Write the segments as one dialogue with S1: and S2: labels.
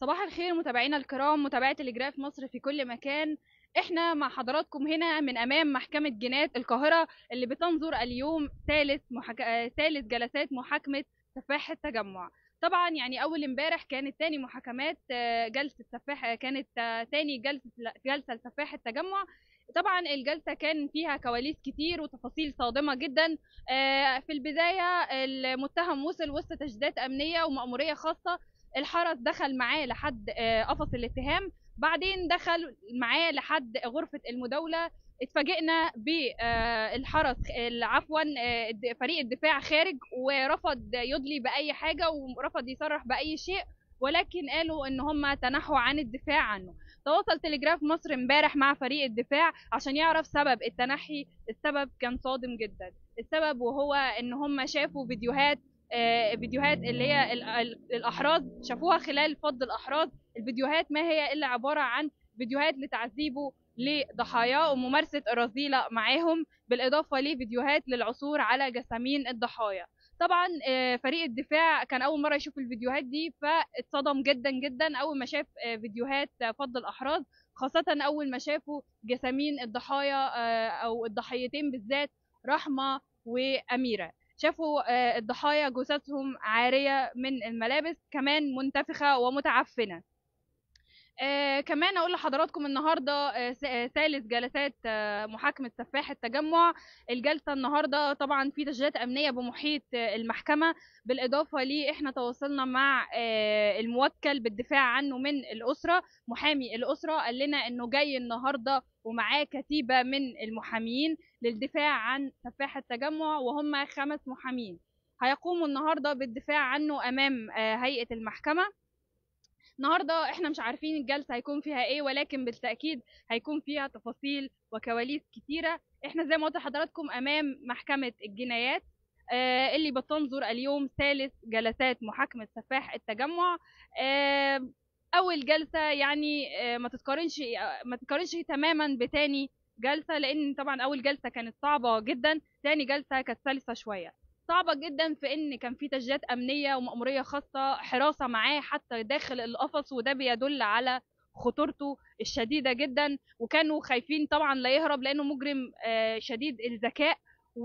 S1: صباح الخير متابعينا الكرام متابعي تلجراف مصر في كل مكان احنا مع حضراتكم هنا من امام محكمه جنايات القاهره اللي بتنظر اليوم ثالث محك... آه، ثالث جلسات محاكمه سفاح التجمع طبعا يعني اول امبارح كانت تاني محاكمات آه، جلسه سفاح آه، كانت آه، تاني جلسه جلسه لسفاح التجمع طبعا الجلسه كان فيها كواليس كتير وتفاصيل صادمه جدا آه، في البدايه المتهم وصل وسط تشديدات امنيه ومأموريه خاصه الحرس دخل معاه لحد آه، قفص الاتهام بعدين دخل معاه لحد غرفة المداولة اتفاجئنا بالحرس عفوا آه، الد- فريق الدفاع خارج ورفض يدلي بأي حاجة ورفض يصرح بأي شيء ولكن قالوا ان هم تنحوا عن الدفاع عنه تواصل تلجراف مصر امبارح مع فريق الدفاع عشان يعرف سبب التنحي السبب كان صادم جدا السبب وهو ان هم شافوا فيديوهات آه، فيديوهات اللي هي ال- ال- الاحراز شافوها خلال فض الاحراز الفيديوهات ما هي الا عباره عن فيديوهات لتعذيبه لضحاياه وممارسه الرذيله معاهم بالاضافه لفيديوهات للعثور على جسامين الضحايا طبعا آه، فريق الدفاع كان اول مره يشوف الفيديوهات دي فاتصدم جدا جدا اول ما شاف آه، فيديوهات آه، فض الاحراز خاصه اول ما شافوا جسامين الضحايا آه، او الضحيتين بالذات رحمه واميره شافوا آه، الضحايا جثثهم عارية من الملابس كمان منتفخة ومتعفنة آه كمان اقول لحضراتكم النهارده آه س- آه، ثالث جلسات آه محاكمه سفاح التجمع الجلسه النهارده طبعا في تسجيلات امنيه بمحيط آه المحكمه بالاضافه لي احنا تواصلنا مع آه الموكل بالدفاع عنه من الاسره محامي الاسره قال لنا انه جاي النهارده ومعاه كتيبه من المحامين للدفاع عن سفاح التجمع وهم خمس محامين هيقوموا النهارده بالدفاع عنه امام آه هيئه المحكمه النهارده احنا مش عارفين الجلسه هيكون فيها ايه ولكن بالتاكيد هيكون فيها تفاصيل وكواليس كتيره احنا زي ما قلت لحضراتكم امام محكمه الجنايات آه، اللي بتنظر اليوم ثالث جلسات محاكمه سفاح التجمع آه، اول جلسه يعني آه، ما تتقارنش آه، ما تتقارنش تماما بتاني جلسه لان طبعا اول جلسه كانت صعبه جدا تاني جلسه كانت سلسه شويه صعبة جدا في ان كان في تسجيلات امنية ومأمورية خاصة حراسة معاه حتى داخل القفص وده بيدل على خطورته الشديدة جدا وكانوا خايفين طبعا لا يهرب لانه مجرم آه، شديد الذكاء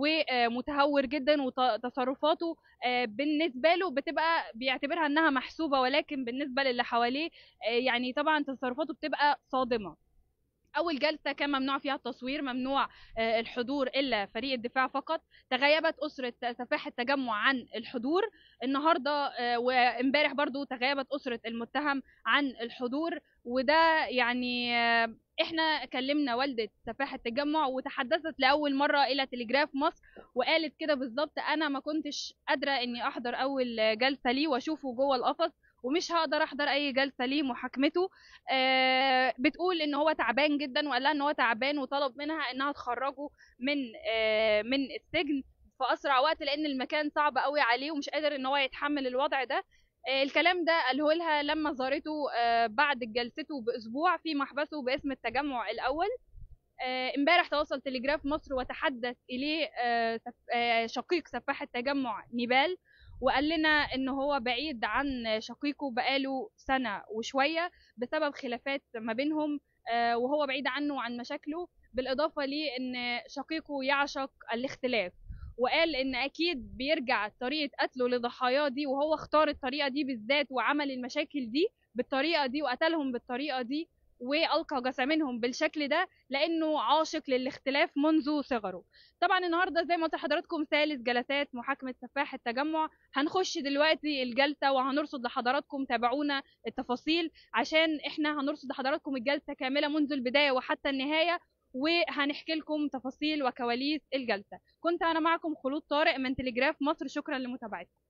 S1: ومتهور جدا وتصرفاته آه، بالنسبة له بتبقى بيعتبرها انها محسوبة ولكن بالنسبة للي حواليه آه، يعني طبعا تصرفاته بتبقى صادمة اول جلسه كان ممنوع فيها التصوير ممنوع آه، الحضور الا فريق الدفاع فقط تغيبت اسره سفاح التجمع عن الحضور النهارده آه، وامبارح برضو تغيبت اسره المتهم عن الحضور وده يعني آه، احنا كلمنا والده سفاح التجمع وتحدثت لاول مره الى تلجراف مصر وقالت كده بالظبط انا ما كنتش قادره اني احضر اول جلسه ليه واشوفه جوه القفص ومش هقدر احضر اي جلسه ليه محاكمته آه، بتقول ان هو تعبان جدا وقال لها ان هو تعبان وطلب منها انها تخرجه من آه، من السجن في اسرع وقت لان المكان صعب قوي عليه ومش قادر ان هو يتحمل الوضع ده آه، الكلام ده قاله لها لما زارته آه، بعد جلسته باسبوع في محبسه باسم التجمع الاول آه، امبارح تواصل تلجراف مصر وتحدث اليه آه، سف- آه، شقيق سفاح التجمع نيبال وقال لنا ان هو بعيد عن شقيقه بقاله سنه وشويه بسبب خلافات ما بينهم آه، وهو بعيد عنه وعن مشاكله بالاضافه لان شقيقه يعشق الاختلاف وقال ان اكيد بيرجع طريقه قتله لضحاياه دي وهو اختار الطريقه دي بالذات وعمل المشاكل دي بالطريقه دي وقتلهم بالطريقه دي والقى جسامينهم بالشكل ده لانه عاشق للاختلاف منذ صغره طبعا النهارده زي ما قلت لحضراتكم ثالث جلسات محاكمه سفاح التجمع هنخش دلوقتي الجلسه وهنرصد لحضراتكم تابعونا التفاصيل عشان احنا هنرصد لحضراتكم الجلسه كامله منذ البدايه وحتى النهايه وهنحكي لكم تفاصيل وكواليس الجلسه كنت انا معكم خلود طارق من تلجراف مصر شكرا لمتابعتكم